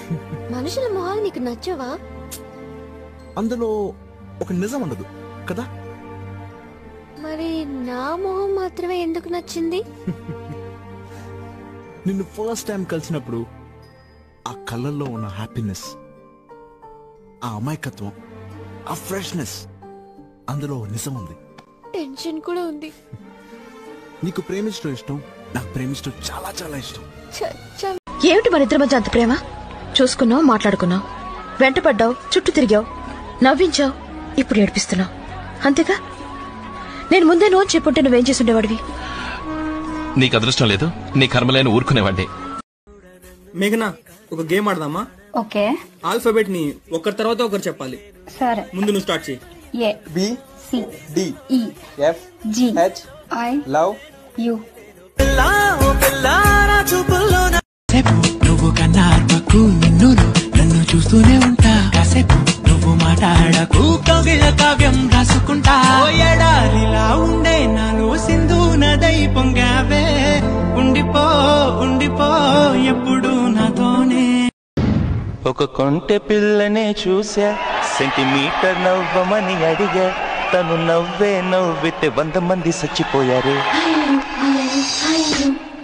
మనుషుల మొహాలు నీకు నచ్చవా అందులో ఒక నిజం ఉండదు కదా మరి నా మొహం మాత్రమే ఎందుకు నచ్చింది నిన్ను ఫస్ట్ టైం కలిసినప్పుడు ఆ కళ్ళల్లో ఉన్న హ్యాపీనెస్ ఆ అమాయకత్వం ఆ ఫ్రెష్నెస్ అందులో నిజం ఉంది టెన్షన్ కూడా ఉంది నీకు ప్రేమించడం ఇష్టం నాకు ప్రేమించడం చాలా చాలా ఇష్టం చచ్చా ఏమిటి మన ఇద్దరి మధ్య అంత ప్రేమ చూసుకున్నావు మాట్లాడుకున్నావు వెంటపడ్డావు చుట్టూ తిరిగావు నవ్వించావు ఇప్పుడు ఏడిపిస్తున్నావు అంతేగా నేను ముందే నువ్వు చెప్పుంటే నువ్వేం చేసుండేవాడివి నీకు అదృష్టం లేదు నీ కర్మలేని ఊరుకునేవాడిని మేఘనా ఒక గేమ్ ఆడదామా ఓకే ఆల్ఫాబెట్ ని ఒకరి తర్వాత ఒకరు చెప్పాలి సరే ముందు నువ్వు స్టార్ట్ చేయి A B C D E F G H I love you కాసేపు నువ్వు కన్నార్పకు నిన్ను నన్ను చూస్తూనే ఉంటా కాసేపు నువ్వు మాట్లాడకు కవిల కావ్యం రాసుకుంటా ఓ ఎడారిలా ఉండే నాలో సింధు నదై పొంగావే ఉండిపో ఉండిపో ఎప్పుడు నాతోనే ఒక కొంటె పిల్లనే చూసా సెంటీమీటర్ నవ్వమని అడిగా తను నవ్వే నవ్వితే వంద మంది చచ్చిపోయారు I love you, I love you, I love you.